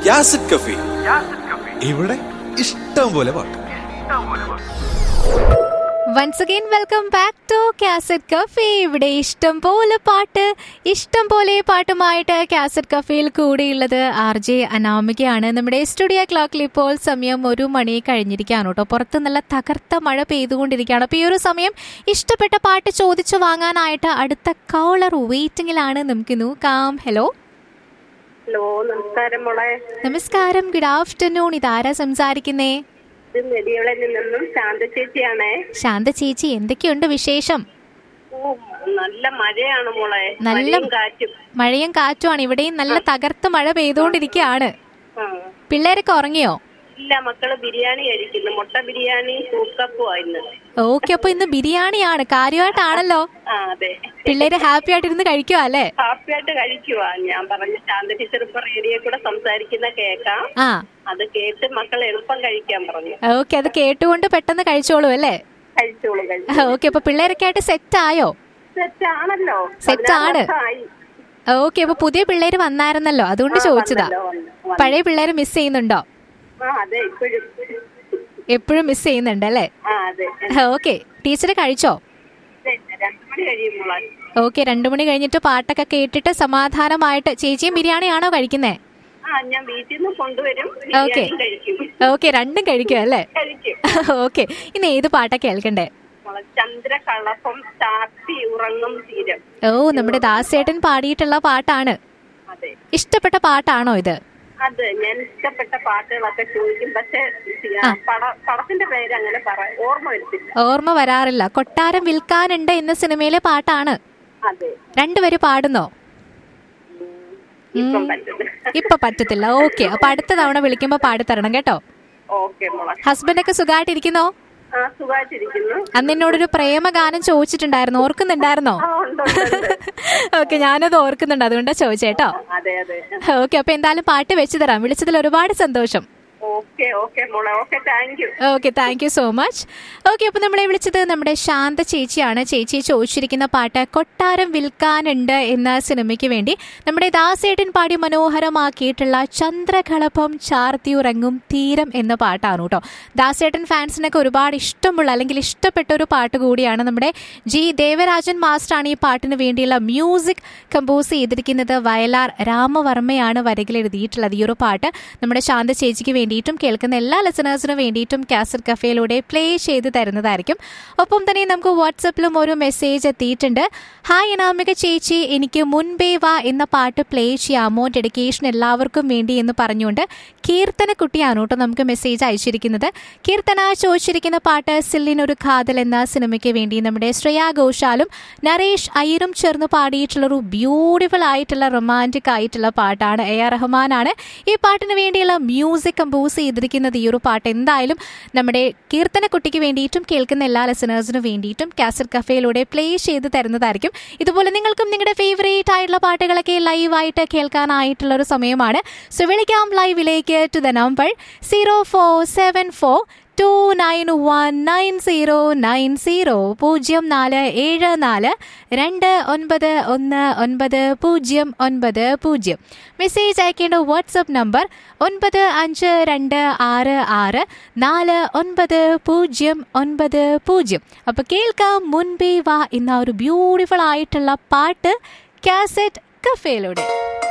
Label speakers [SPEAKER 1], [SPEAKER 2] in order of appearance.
[SPEAKER 1] യാസിഡ് കഫി ഇവിടെ ഇഷ്ടം പോലെ പാട്ട്
[SPEAKER 2] once again welcome back to cassette cafe ഇവിടെ ഇഷ്ടം പോലെ പാട്ട് ഇഷ്ടം പോലെ പാട്ടുമായിട്ട് കാസറ്റ് കഫേയിൽ കൂടെയുള്ളത് ആർ ജെ അനാമികയാണ് നമ്മുടെ സ്റ്റുഡിയോ ക്ലോക്കിൽ ഇപ്പോൾ സമയം ഒരു മണി കഴിഞ്ഞിരിക്കുകയാണ് കേട്ടോ പുറത്ത് നല്ല തകർത്ത മഴ പെയ്തുകൊണ്ടിരിക്കുകയാണ് അപ്പോൾ ഈ ഒരു സമയം ഇഷ്ടപ്പെട്ട പാട്ട് ചോദിച്ചു വാങ്ങാനായിട്ട് അടുത്ത കോളർ വെയിറ്റിംഗിലാണ് നമുക്ക് നോക്കാം ഹലോ
[SPEAKER 3] ഹലോ നമസ്കാരം മോളെ
[SPEAKER 2] നമസ്കാരം ഗുഡ് ആഫ്റ്റർനൂൺ ഇതാരാ സംസാരിക്കുന്നേ
[SPEAKER 3] ഇത് നെടിയവളിൽ നിന്നും ശാന്ത ചേച്ചിയാണേ
[SPEAKER 2] ശാന്ത ചേച്ചി എന്തൊക്കെയുണ്ട് വിശേഷം
[SPEAKER 3] ഓ നല്ല മഴയാണ് മോളെ
[SPEAKER 2] നല്ല-
[SPEAKER 3] മഴയും കാറ്റും
[SPEAKER 2] മഴയും കാറ്റുമാണ് ഇവിടെയും നല്ല തകർത്ത മഴ പെയ്തുകൊണ്ടിരിക്കുകയാണ്
[SPEAKER 3] ആ.
[SPEAKER 2] പിള്ളേരൊക്കെ ഉറങ്ങിയോ
[SPEAKER 3] ഇല്ല മക്കള് ബിരിയാണി കഴിക്കുന്നു മുട്ട ബിരിയാണി സൂക്കപ്പും ഇന്ന്
[SPEAKER 2] ഓക്കെ അപ്പൊ ഇന്ന് ബിരിയാണിയാണ് കാര്യമായിട്ടാണല്ലോ
[SPEAKER 3] ആ അതെ
[SPEAKER 2] പിള്ളേര് ഹാപ്പി ആയിട്ടിരുന്ന് കഴിക്കുക അല്ലേ
[SPEAKER 3] ഹാപ്പിയായിട്ട് കഴിക്കുവാ ഞാൻ പറഞ്ഞ ശാന്ത ടീച്ചർ ഇപ്പൊ റേഡിയോ കൂടെ സംസാരിക്കുന്ന കേക്കാം
[SPEAKER 2] ആ
[SPEAKER 3] അത് കേട്ട് മക്കൾ എളുപ്പം കഴിക്കാൻ പറഞ്ഞു
[SPEAKER 2] ഓക്കെ അത് കേട്ടുകൊണ്ട് പെട്ടെന്ന് കഴിച്ചോളൂ അല്ലേ
[SPEAKER 3] കഴിച്ചോളൂ കഴിച്ചു
[SPEAKER 2] ഓക്കെ അപ്പൊ പിള്ളേരൊക്കെ ആയിട്ട് സെറ്റ് ആയോ
[SPEAKER 3] സെറ്റ് ആണല്ലോ
[SPEAKER 2] Set
[SPEAKER 3] പതിനാറ്
[SPEAKER 2] ആണ്.
[SPEAKER 3] വർഷമായി.
[SPEAKER 2] ഓക്കെ അപ്പൊ പുതിയ പിള്ളേര് വന്നായിരുന്നല്ലോ അതുകൊണ്ട്
[SPEAKER 3] ആ,
[SPEAKER 2] ചോദിച്ചതാ
[SPEAKER 3] വന്നല്ലോ, വന്നു, വന്നു.
[SPEAKER 2] പഴയ പിള്ളേര് മിസ് ചെയ്യുന്നുണ്ടോ
[SPEAKER 3] ആ അതെ ഇപ്പോഴും
[SPEAKER 2] എപ്പോഴും മിസ് ചെയ്യുന്നുണ്ട് അല്ലേ
[SPEAKER 3] ആ അതെ
[SPEAKER 2] ഓക്കെ ടീച്ചർ കഴിച്ചോ
[SPEAKER 3] അതെ, രണ്ടു മണി കഴിയുമ്പോളാ
[SPEAKER 2] ഓക്കെ രണ്ടു മണി കഴിഞ്ഞിട്ട് പാട്ടൊക്കെ കേട്ടിട്ട് സമാധാനമായിട്ട് ചേച്ചിയും ബിരിയാണിയാണോ കഴിക്കുന്നേ
[SPEAKER 3] ആ ഞാൻ വീട്ടിൽ നിന്ന് കൊണ്ടുവരും
[SPEAKER 2] ഓക്കെ
[SPEAKER 3] ബിരിയാണിയും കഴിക്കും
[SPEAKER 2] ഓക്കെ രണ്ടും കഴിക്കും അല്ലേ
[SPEAKER 3] കഴിക്കും
[SPEAKER 2] ഓക്കെ ഇന്ന് ഏത് പാട്ടാ കേൾക്കണ്ടേ
[SPEAKER 3] മോളെ ചന്ദ്രകളപ്പം ചാത്തി ഉറങ്ങും തീരം
[SPEAKER 2] ഓ നമ്മുടെ ദാസേട്ടൻ പാടിയിട്ടുള്ള പാട്ടാണ്
[SPEAKER 3] അതെ
[SPEAKER 2] ഇഷ്ടപ്പെട്ട പാട്ടാണോ ഇത്
[SPEAKER 3] അത് ഞാൻ ഇഷ്ടപ്പെട്ട പാട്ടുകളൊക്കെ ചോദിക്കും പക്ഷെ പട പടത്തിന്റെ പേര് അങ്ങനെ പറ ഓർമ്മ വരുത്തില്ല
[SPEAKER 2] ഓർമ്മ വരാറില്ല കൊട്ടാരം വിൽക്കാനുണ്ട് എന്ന സിനിമയിലെ പാട്ടാണ്
[SPEAKER 3] അതെ
[SPEAKER 2] രണ്ടുപേര് പാടുന്നോ
[SPEAKER 3] ഇപ്പം പറ്റും
[SPEAKER 2] ഇപ്പൊ പറ്റത്തില്ല ഓക്കെ അപ്പൊ അടുത്ത തവണ വിളിക്കുമ്പോ പാടിത്തരണം കേട്ടോ
[SPEAKER 3] ഓക്കെ മോളെ
[SPEAKER 2] ഹസ്ബൻഡൊക്കെ സുഖമായിട്ടിരിക്കുന്നോ
[SPEAKER 3] ആ സുഖമായിട്ടിരിക്കുന്നു
[SPEAKER 2] അന്ന് എന്നോടൊരു പ്രേമഗാനം ചോദിച്ചിട്ടുണ്ടായിരുന്നു ഓർക്കുന്നുണ്ടായിരുന്നോ
[SPEAKER 3] ആ ഉണ്ട് ഉണ്ട്, ഉണ്ട്.
[SPEAKER 2] ഓക്കെ ഞാനത് ഓർക്കുന്നുണ്ട് അതുകൊണ്ടാ ചോദിച്ചേട്ടോ
[SPEAKER 3] അതെ അതെ
[SPEAKER 2] ഓക്കെ അപ്പൊ എന്തായാലും പാട്ട് വെച്ച് തരാം വിളിച്ചതിൽ ഒരുപാട് സന്തോഷം
[SPEAKER 3] ഓക്കെ ഓക്കെ മോളെ okay thank you
[SPEAKER 2] okay thank you so much okay അപ്പൊ നമ്മളെ വിളിച്ചത് നമ്മുടെ ശാന്ത ചേച്ചിയാണ് ചേച്ചി ചോദിച്ചിരിക്കുന്ന പാട്ട് കൊട്ടാരം വിൽക്കാനുണ്ട് എന്ന സിനിമയ്ക്ക് വേണ്ടി നമ്മുടെ ദാസേട്ടൻ പാടി മനോഹരമാക്കിയിട്ടുള്ള ചന്ദ്രകളഭം ചാർത്തിയുറങ്ങും തീരം എന്ന പാട്ടാണ് കേട്ടോ ദാസേട്ടൻ ഫാൻസിനൊക്കെ ഒരുപാട് ഇഷ്ടമുള്ള അല്ലെങ്കിൽ ഇഷ്ടപ്പെട്ട ഒരു പാട്ട് കൂടിയാണ് നമ്മുടെ ജി ദേവരാജൻ മാസ്റ്ററാണ് ഈ പാട്ടിന് വേണ്ടിയുള്ള മ്യൂസിക് കമ്പോസ് ചെയ്തിരിക്കുന്നത് വയലാർ രാമവർമ്മയാണ് വരികൾ എഴുതിയിട്ടുള്ളത് ഈ ഒരു പാട്ട് നമ്മുടെ ശാന്ത ചേച്ചിക്ക് വേണ്ടിയിട്ടും കേൾക്കുന്ന എല്ലാ ലിസണേഴ്സിനും വേണ്ടിയിട്ടും കാസറ്റ് കഫേയിലൂടെ പ്ലേ ചെയ്ത് തരുന്നതായിരിക്കും ഒപ്പം തന്നെ നമുക്ക് വാട്സപ്പിലും ഒരു മെസ്സേജ് എത്തിയിട്ടുണ്ട് ഹായ് അനാമിക ചേച്ചി എനിക്ക് മുൻപേ വാ എന്ന പാട്ട് പ്ലേ ചെയ്യാമോ ഡെഡിക്കേഷൻ എല്ലാവർക്കും വേണ്ടി എന്ന് പറഞ്ഞുകൊണ്ട് കീർത്തന കുട്ടിയാണ് കേട്ടോ നമുക്ക് മെസ്സേജ് അയച്ചിരിക്കുന്നത് കീർത്തന ചോദിച്ചിരിക്കുന്ന പാട്ട് സില്ലിനൊരു ഖാദൽ എന്ന സിനിമയ്ക്ക് വേണ്ടി നമ്മുടെ ശ്രേയ ഘോഷാലും നരേഷ് അയ്യരും ചേർന്ന് പാടിയിട്ടുള്ള ഒരു ബ്യൂട്ടിഫുൾ ആയിട്ടുള്ള റൊമാൻറ്റിക് ആയിട്ടുള്ള പാട്ടാണ് എ ആർ റഹ്മാനാണ് ഈ പാട്ടിന് വേണ്ടിയുള്ള മ്യൂസിക് കമ്പോസ് ചെയ്തിരിക്കുന്നത് ഈ ഒരു പാട്ട് എന്തായാലും നമ്മുടെ കീർത്തന കുട്ടിക്ക് വേണ്ടിയിട്ടും കേൾക്കുന്ന എല്ലാ ലിസണേഴ്സിനും വേണ്ടിയിട്ടും കാസറ്റ് കഫേയിലൂടെ പ്ലേ ചെയ്ത് തരുന്നതായിരിക്കും ഇതുപോലെ നിങ്ങൾക്കും നിങ്ങളുടെ ഫേവറേറ്റ് ആയിട്ടുള്ള പാട്ടുകളൊക്കെ ലൈവായിട്ട് കേൾക്കാനായിട്ടുള്ള ഒരു സമയമാണ് സോ വിളിക്കാം ലൈവിലേക്ക് to the number zero four seven four two nine one nine zero nine zero പൂജ്യം നാല് ഏഴ് നാല് രണ്ട് ഒൻപത് ഒന്ന് ഒൻപത് പൂജ്യം ഒൻപത് പൂജ്യം മെസ്സേജ് അയക്കേണ്ട വാട്സപ്പ് നമ്പർ ഒൻപത് അഞ്ച് രണ്ട് ആറ് ആറ് നാല് ഒൻപത് പൂജ്യം ഒൻപത് പൂജ്യം അപ്പോൾ കേൾക്കാം മുൻപേ വാ എന്ന ഒരു ബ്യൂട്ടിഫുൾ ആയിട്ടുള്ള പാട്ട് കാസറ്റ് കഫേയിലൂടെ